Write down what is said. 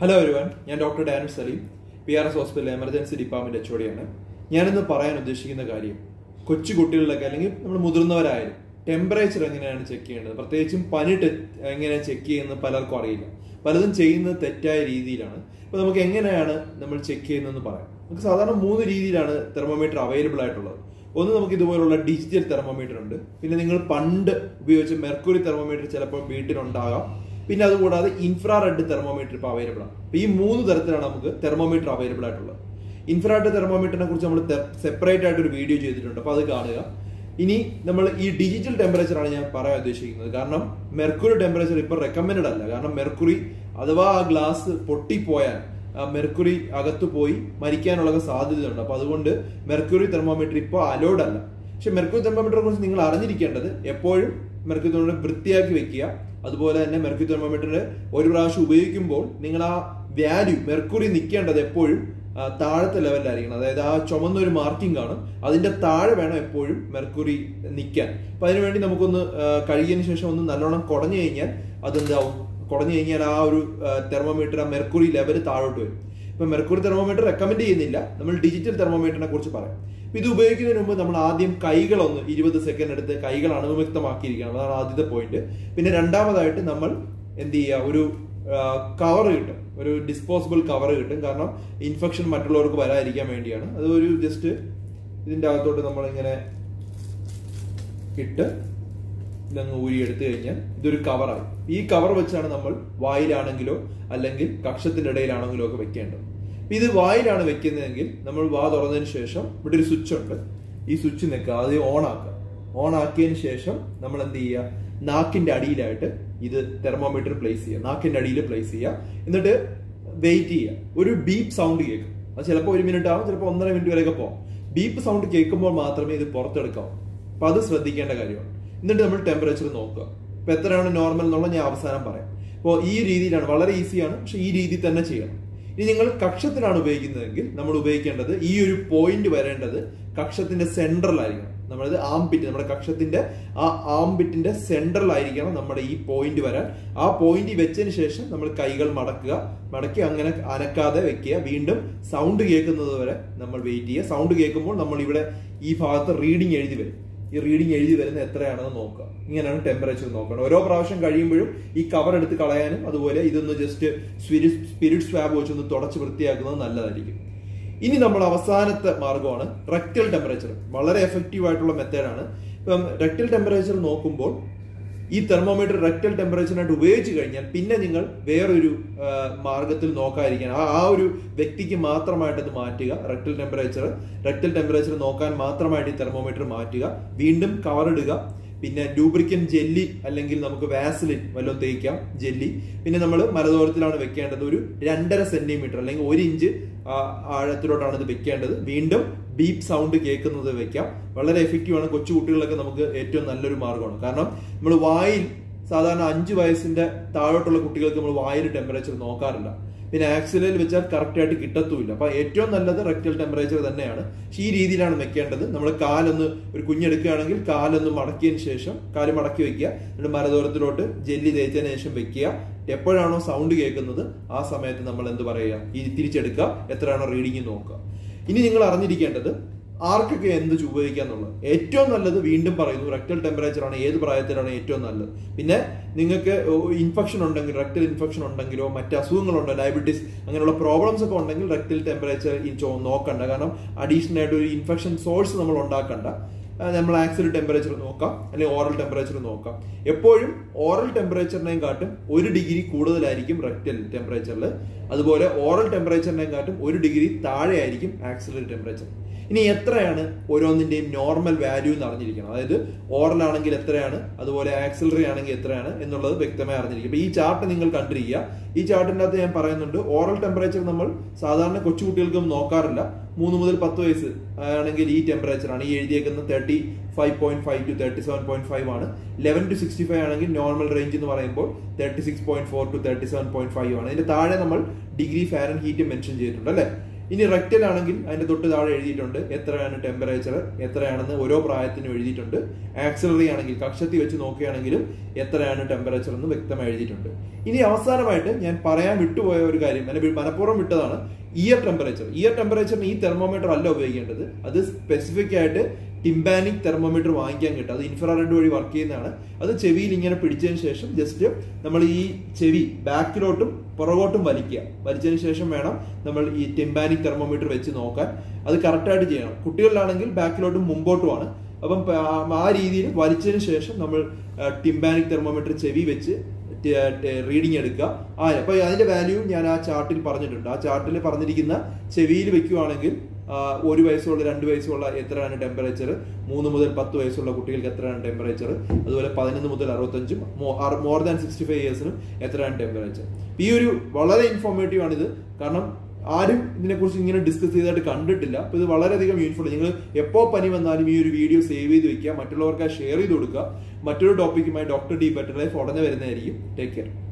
hello ഒരുവൻ ഞാൻ doctor Danish Saleem P R S hospital emergency department എച്ച് ഞാനിന്ന് പറയാൻ ഉദ്ദേശിക്കുന്ന കാര്യം കൊച്ചു കുട്ടികളിലൊക്കെ അല്ലെങ്കിൽ നമ്മൾ മുതിർന്നവരായാലും ടെമ്പറേച്ചർ എങ്ങനെയാണ് ചെക്ക് ചെയ്യേണ്ടത് പ്രത്യേകിച്ചും പനി ടെ- എങ്ങനെ ചെക്ക് ചെയ്യുന്നത് പലർക്കും അറിയില്ല പലതും ചെയ്യുന്നത് തെറ്റായ രീതിയിലാണ് അപ്പൊ നമുക്ക് എങ്ങനെയാണ് നമ്മൾ ചെക്ക് ചെയ്യുന്നതെന്ന് പറയാം നമുക്ക് സാധാരണ മൂന്ന് രീതിയിലാണ് തെർമോമീറ്റർ അവൈലബിൾ ആയിട്ടുള്ളത് ഒന്ന് നമുക്ക് ഇതുപോലുള്ള ഡിജിറ്റൽ തെർമോമീറ്റർ ഉണ്ട് പിന്നെ നിങ്ങൾ പണ്ട് ഉപയോഗിച്ച മെർക്കുറി തെർമോമീറ്റർ ചിലപ്പോൾ വീട്ടിലുണ്ടാകാം പിന്നെ അതുകൂടാതെ ഇൻഫ്രാറെഡ് തെർമോമീറ്റർ ഇപ്പോൾ അവൈലബിൾ ആണ് അപ്പൊ ഈ മൂന്ന് തരത്തിലാണ് നമുക്ക് തെർമോമീറ്റർ അവൈലബിൾ ആയിട്ടുള്ളത് ഇൻഫ്രാറെഡ് തെർമോമീറ്ററിനെ കുറിച്ച് നമ്മൾ സെപ്പറേറ്റ് ആയിട്ട് ഒരു വീഡിയോ ചെയ്തിട്ടുണ്ട് അപ്പൊ അത് കാണുക ഇനി നമ്മൾ ഈ ഡിജിറ്റൽ ടെമ്പറേച്ചർ ആണ് ഞാൻ പറയാൻ ഉദ്ദേശിക്കുന്നത് കാരണം മെർക്കുറി ടെമ്പറേച്ചർ ഇപ്പൊ റെക്കമെൻഡ് അല്ല കാരണം മെർക്കുറി അഥവാ ആ ഗ്ലാസ് പൊട്ടിപ്പോയാൽ ആ മെർക്കുറി അകത്ത് പോയി മരിക്കാനുള്ള സാധ്യതയുണ്ട് അപ്പൊ അതുകൊണ്ട് മെർക്കുറി തെർമോമീറ്റർ ഇപ്പോൾ അലോഡ് അല്ല പക്ഷെ മെർക്കുറി തെർമോമീറ്ററെ കുറിച്ച് നിങ്ങൾ അറിഞ്ഞിരിക്കേണ്ടത് എപ്പോഴും മെർക്കുറി തെർമോമീറ്റർ വൃത്തിയാക്കി വെക്കുക അതുപോലെ തന്നെ മെർക്കുറി തെർമോമീറ്ററിന് ഒരു പ്രാവശ്യം ഉപയോഗിക്കുമ്പോൾ നിങ്ങൾ ആ വാല്യൂ മെർക്കുറി നിൽക്കേണ്ടത് എപ്പോഴും ആ, താഴത്തെ ലെവലിലായിരിക്കണം അതായത് ആ ചുമന്ന ഒരു മാർക്കിംഗ് കാണും അതിന്റെ താഴെ വേണം എപ്പോഴും മെർക്കുറി നിൽക്കാൻ അപ്പൊ അതിനുവേണ്ടി നമുക്കൊന്ന് ആ, കഴുകിയതിന് ശേഷം ഒന്ന് നല്ലോണം കുടഞ്ഞു കഴിഞ്ഞാൽ അതെന്താവും കുടഞ്ഞു കഴിഞ്ഞാൽ ആ ഒരു തെർമോമീറ്റർ ആ മെർക്കുറി ലെവൽ താഴോട്ട് വരും ഇപ്പൊ മെർക്കുറി തെർമോമീറ്റർ റെക്കമെൻഡ് ചെയ്യുന്നില്ല നമ്മൾ ഡിജിറ്റൽ തെർമോമീറ്ററിനെ കുറിച്ച് പറയാം അപ്പൊ ഇത് ഉപയോഗിക്കുന്നതിന് മുമ്പ് നമ്മൾ ആദ്യം കൈകളൊന്ന് ഇരുപത് സെക്കൻഡ് എടുത്ത് കൈകൾ അണുവിമുക്തമാക്കിയിരിക്കണം അതാണ് ആദ്യത്തെ പോയിന്റ് പിന്നെ രണ്ടാമതായിട്ട് നമ്മൾ എന്ത് ചെയ്യുക ഒരു കവർ കിട്ടും ഒരു ഡിസ്പോസിബിൾ കവർ കിട്ടും കാരണം ഇൻഫെക്ഷൻ മറ്റുള്ളവർക്ക് വരാതിരിക്കാൻ വേണ്ടിയാണ് അത് ഒരു ജസ്റ്റ് ഇതിന്റെ അകത്തോട്ട് നമ്മൾ ഇങ്ങനെ ഇട്ട് ഇതങ്ങ് ഊരി എടുത്തു കഴിഞ്ഞാൽ ഇതൊരു കവറായി ഈ കവർ വെച്ചാണ് നമ്മൾ വായിലാണെങ്കിലോ അല്ലെങ്കിൽ കക്ഷത്തിന്റെ ഇടയിലാണെങ്കിലോ ഒക്കെ വെക്കേണ്ടത് അപ്പൊ ഇത് വായിലാണ് വെക്കുന്നതെങ്കിൽ നമ്മൾ വാ തുറന്നതിന് ശേഷം ഇവിടെ ഒരു സ്വിച്ച് ഉണ്ട് ഈ സ്വിച്ച് നിൽക്കുക അത് ഓൺ ആക്കുക ഓൺ ആക്കിയതിന് ശേഷം നമ്മൾ എന്ത് ചെയ്യുക നാക്കിന്റെ അടിയിലായിട്ട് ഇത് തെർമോമീറ്റർ പ്ലേസ് ചെയ്യുക നാക്കിന്റെ അടിയിൽ പ്ലേസ് ചെയ്യുക എന്നിട്ട് വെയിറ്റ് ചെയ്യുക ഒരു ബീപ്പ് സൗണ്ട് കേൾക്കും അത് ചിലപ്പോൾ ഒരു മിനിറ്റ് ആവും ചിലപ്പോൾ ഒന്നര മിനിറ്റ് വരെയൊക്കെ പോകും ബീപ്പ് സൗണ്ട് കേൾക്കുമ്പോൾ മാത്രമേ ഇത് പുറത്തെടുക്കാവൂ അപ്പൊ അത് ശ്രദ്ധിക്കേണ്ട കാര്യമാണ് എന്നിട്ട് നമ്മൾ ടെമ്പറേച്ചർ നോക്കുക ഇപ്പൊ എത്രയാണ് നോർമൽ എന്നുള്ളത് ഞാൻ അവസാനം പറയാം അപ്പോൾ ഈ രീതിയിലാണ് വളരെ ഈസിയാണ് പക്ഷെ ഈ രീതി തന്നെ ചെയ്യണം ഇനി നിങ്ങൾ കക്ഷത്തിലാണ് ഉപയോഗിക്കുന്നതെങ്കിൽ നമ്മൾ ഉപയോഗിക്കേണ്ടത് ഈ ഒരു പോയിന്റ് വരേണ്ടത് കക്ഷത്തിന്റെ സെൻട്രലായിരിക്കണം നമ്മളത് ആംപിറ്റ് നമ്മുടെ കക്ഷത്തിന്റെ ആ ആംപിറ്റിന്റെ സെൻട്രലായിരിക്കണം നമ്മുടെ ഈ പോയിന്റ് വരാൻ ആ പോയിന്റ് വെച്ചതിന് ശേഷം നമ്മൾ കൈകൾ മടക്കുക മടക്കി അങ്ങനെ അനക്കാതെ വെക്കുക വീണ്ടും സൗണ്ട് കേൾക്കുന്നത് വരെ നമ്മൾ വെയിറ്റ് ചെയ്യുക സൗണ്ട് കേൾക്കുമ്പോൾ നമ്മൾ ഇവിടെ ഈ ഭാഗത്ത് റീഡിംഗ് എഴുതി വരും ഈ റീഡിംഗ് എഴുതി വരുന്ന എത്രയാണെന്ന് നോക്കുക ഇങ്ങനെയാണ് ടെമ്പറേച്ചർ നോക്കണം ഓരോ പ്രാവശ്യം കഴിയുമ്പോഴും ഈ കവർ എടുത്ത് കളയാനും അതുപോലെ ഇതൊന്ന് ജസ്റ്റ് സ്പിരിറ്റ് സ്പിരിറ്റ് സ്വാബ് വെച്ചൊന്ന് തുടച്ച് വൃത്തിയാക്കുന്നത് നല്ലതായിരിക്കും ഇനി നമ്മൾ അവസാനത്തെ മാർഗമാണ് റെക്ടൽ ടെമ്പറേച്ചർ വളരെ എഫക്റ്റീവ് ആയിട്ടുള്ള മെത്തേഡാണ് ഇപ്പം റെക്ടൽ ടെമ്പറേച്ചർ നോക്കുമ്പോൾ ഈ തെർമോമീറ്റർ റെക്ടൽ ടെമ്പറേച്ചറിനായിട്ട് ഉപയോഗിച്ച് കഴിഞ്ഞാൽ പിന്നെ നിങ്ങൾ വേറൊരു ആ, മാർഗത്തിൽ നോക്കാതിരിക്കാൻ ആ ആ ഒരു വ്യക്തിക്ക് മാത്രമായിട്ട് അത് മാറ്റുക റെക്ടൽ ടെമ്പറേച്ചർ റെക്ടൽ ടെമ്പറേച്ചർ നോക്കാൻ മാത്രമായിട്ട് ഈ തെർമോമീറ്റർ മാറ്റുക വീണ്ടും കവർ ഇടുക പിന്നെ ലൂബ്രിക്കൻ ജെല്ലി അല്ലെങ്കിൽ നമുക്ക് വാസലിൻ വല്ലതും തേക്കാം ജെല്ലി പിന്നെ നമ്മൾ മലദൂരത്തിലാണ് വെക്കേണ്ടത് ഒരു രണ്ടര സെന്റിമീറ്റർ അല്ലെങ്കിൽ ഒരു ഇഞ്ച് ആ, ആഴത്തിലോട്ടാണ് ഇത് വെക്കേണ്ടത് വീണ്ടും ബീപ്പ് സൗണ്ട് കേൾക്കുന്നത് വെക്കാം വളരെ എഫക്റ്റീവ് ആണ് കൊച്ചു കുട്ടികളിലൊക്കെ നമുക്ക് ഏറ്റവും നല്ലൊരു മാർഗ്ഗമാണ് കാരണം നമ്മൾ വായിൽ സാധാരണ അഞ്ച് വയസ്സിന്റെ താഴോട്ടുള്ള കുട്ടികൾക്ക് നമ്മൾ വായിൽ ടെമ്പറേച്ചർ നോക്കാറില്ല പിന്നെ ആക്സിലയിൽ വെച്ചാൽ കറക്റ്റ് ആയിട്ട് കിട്ടത്തുമില്ല അപ്പൊ ഏറ്റവും നല്ലത് റെക്ടൽ ടെമ്പറേച്ചർ തന്നെയാണ് പക്ഷേ ഈ രീതിയിലാണ് വെക്കേണ്ടത് നമ്മൾ കാലൊന്ന് ഒരു കുഞ്ഞെടുക്കുകയാണെങ്കിൽ കാലൊന്ന് മടക്കിയതിന് ശേഷം കാല് മടക്കി വെക്കുക എന്നിട്ട് മരദൂരത്തിലോട്ട് ജെല്ലി തേച്ചതിന് ശേഷം വെക്കുക എപ്പോഴാണോ സൗണ്ട് കേൾക്കുന്നത് ആ സമയത്ത് നമ്മൾ എന്ത് പറയുക ഈ തിരിച്ചെടുക്കുക എത്രയാണോ റീഡിംഗ് നോക്കുക ഇനി നിങ്ങൾ അറിഞ്ഞിരിക്കേണ്ടത് ആർക്കൊക്കെ എന്ത് ഉപയോഗിക്കുക എന്നുള്ളത് ഏറ്റവും നല്ലത് വീണ്ടും പറയുന്നു റെക്ടൽ ടെമ്പറേച്ചർ ആണ് ഏത് പ്രായത്തിലാണ് ഏറ്റവും നല്ലത് പിന്നെ നിങ്ങൾക്ക് ഇൻഫെക്ഷൻ ഉണ്ടെങ്കിൽ റെക്ടൽ ഇൻഫെക്ഷൻ ഉണ്ടെങ്കിലോ മറ്റ് അസുഖങ്ങളുണ്ടോ ഡയബറ്റീസ് അങ്ങനെയുള്ള പ്രോബ്ലംസ് ഒക്കെ ഉണ്ടെങ്കിൽ റെക്ടൽ ടെമ്പറേച്ചർ നോക്കണ്ട കാരണം അഡീഷണൽ ആയിട്ട് ഒരു ഇൻഫെക്ഷൻ സോഴ്സ് നമ്മൾ ഉണ്ടാക്കണ്ട ആ, നമ്മൾ ആക്സിൽ ടെമ്പറേച്ചർ നോക്കാം അല്ലെങ്കിൽ ഓറൽ ടെമ്പറേച്ചർ നോക്കാം എപ്പോഴും ഓറൽ ടെമ്പറേച്ചറിനെയും കാട്ടും ഒരു ഡിഗ്രി കൂടുതലായിരിക്കും റെക്ടൽ ടെമ്പറേച്ചറിൽ അതുപോലെ ഓറൽ ടെമ്പറേച്ചറിനെയും കാട്ടും ഒരു ഡിഗ്രി താഴെ ആയിരിക്കും ആക്സിലറി ടെമ്പറേച്ചർ ഇനി എത്രയാണ് ഓരോന്നിന്റെയും നോർമൽ വാല്യൂ എന്ന് അറിഞ്ഞിരിക്കണം അതായത് ഓറൽ ആണെങ്കിൽ എത്രയാണ് അതുപോലെ ആക്സിലറി ആണെങ്കിൽ എത്രയാണ് എന്നുള്ളത് വ്യക്തമായി അറിഞ്ഞിരിക്കും അപ്പൊ ഈ ചാർട്ട് നിങ്ങൾ കണ്ടിരിക്കുക ഈ ചാർട്ടിന്റെ അകത്ത് ഞാൻ പറയുന്നുണ്ട് ഓറൽ ടെമ്പറേച്ചർ നമ്മൾ സാധാരണ കൊച്ചുകുട്ടികൾക്കും നോക്കാറില്ല മൂന്ന് മുതൽ പത്ത് വയസ്സ് ആണെങ്കിൽ ഈ ടെമ്പറേച്ചർ ആണ് ഈ എഴുതിയേക്കുന്ന thirty five point five to thirty seven point five ആണ് ലെവൻ ടു സിക്സ്റ്റി ഫൈവ് ആണെങ്കിൽ നോർമൽ റേഞ്ച് എന്ന് പറയുമ്പോൾ thirty six point four to thirty seven point five ആണ് ഇതിന്റെ താഴെ നമ്മൾ ഡിഗ്രി ഫാരൻ ഹീറ്റ് മെൻഷൻ ചെയ്തിട്ടുണ്ട് അല്ലെ ഇനി റെക്റ്റൽ ആണെങ്കിൽ അതിന്റെ തൊട്ട് താഴെ എഴുതിയിട്ടുണ്ട് എത്രയാണ് ടെമ്പറേച്ചർ എത്രയാണെന്ന് ഓരോ പ്രായത്തിനും എഴുതിയിട്ടുണ്ട് ആക്സിലറി ആണെങ്കിൽ കക്ഷത്തി വെച്ച് നോക്കുകയാണെങ്കിലും എത്രയാണ് ടെമ്പറേച്ചർ എന്ന് വ്യക്തമായി എഴുതിയിട്ടുണ്ട് ഇനി അവസാനമായിട്ട് ഞാൻ പറയാൻ വിട്ടുപോയ ഒരു കാര്യം അല്ലെങ്കിൽ മനഃപൂർവ്വം വിട്ടതാണ് ഇയർ ടെമ്പറേച്ചർ ഇയർ ടെമ്പറേച്ചറിന് ഈ തെർമോമീറ്റർ അല്ല ഉപയോഗിക്കേണ്ടത് അത് സ്പെസിഫിക് ആയിട്ട് ടിംബാനിക് തെർമോമീറ്റർ വാങ്ങിക്കാൻ കിട്ടും അത് ഇൻഫ്രാറെഡ് വഴി വർക്ക് ചെയ്യുന്നതാണ് അത് ചെവിയിൽ ഇങ്ങനെ പിടിച്ചതിന് ശേഷം ജസ്റ്റ് നമ്മൾ ഈ ചെവി ബാക്കിലോട്ടും പുറകോട്ടും വലിക്കുക വലിച്ചതിന് ശേഷം വേണം നമ്മൾ ഈ ടിംബാനിക് തെർമോമീറ്റർ വെച്ച് നോക്കാൻ അത് കറക്റ്റായിട്ട് ചെയ്യണം കുട്ടികളിലാണെങ്കിൽ ബാക്കിലോട്ടും മുമ്പോട്ടുമാണ് അപ്പം പ- ആ രീതിയിൽ വലിച്ചതിന് ശേഷം നമ്മൾ ടിംബാനിക് തെർമോമീറ്റർ ചെവി വെച്ച് റീഡിങ് എടുക്കുക ആ അപ്പൊ അതിന്റെ വാല്യൂ ഞാൻ ആ ചാർട്ടിൽ പറഞ്ഞിട്ടുണ്ട് ആ ചാർട്ടിൽ പറഞ്ഞിരിക്കുന്ന ചെവിയിൽ വെക്കുവാണെങ്കിൽ ആ, ഒരു വയസ്സുള്ള രണ്ട് വയസ്സുള്ള എത്രയാണ് ടെമ്പറേച്ചർ മൂന്ന് മുതൽ പത്ത് വയസ്സുള്ള കുട്ടികൾക്ക് എത്രയാണ് ടെമ്പറേച്ചർ അതുപോലെ പതിനൊന്ന് മുതൽ അറുപത്തഞ്ചും മോർ ദാൻ സിക്സ്റ്റി ഫൈവ് ഇയേഴ്സിനും എത്രയാണ് ടെമ്പറേച്ചർ ഈ ഒരു വളരെ ഇൻഫോർമേറ്റീവ് ആണിത് കാരണം ആരും ഇതിനെക്കുറിച്ച് ഇങ്ങനെ ഡിസ്കസ് ചെയ്തായിട്ട് കണ്ടിട്ടില്ല അപ്പൊ ഇത് വളരെയധികം യൂസ്ഫുൾ നിങ്ങൾ എപ്പോ പനി വന്നാലും ഈ ഒരു വീഡിയോ സേവ് ചെയ്ത് വെക്കുക മറ്റുള്ളവർക്ക് ഷെയർ ചെയ്ത് കൊടുക്കുക മറ്റൊരു ടോപ്പിക്കുമായി ഡോക്ടർ ഡി ബെറ്റർ ലൈഫ് ഉടനെ വരുന്നതായിരിക്കും ടേക്ക് കെയർ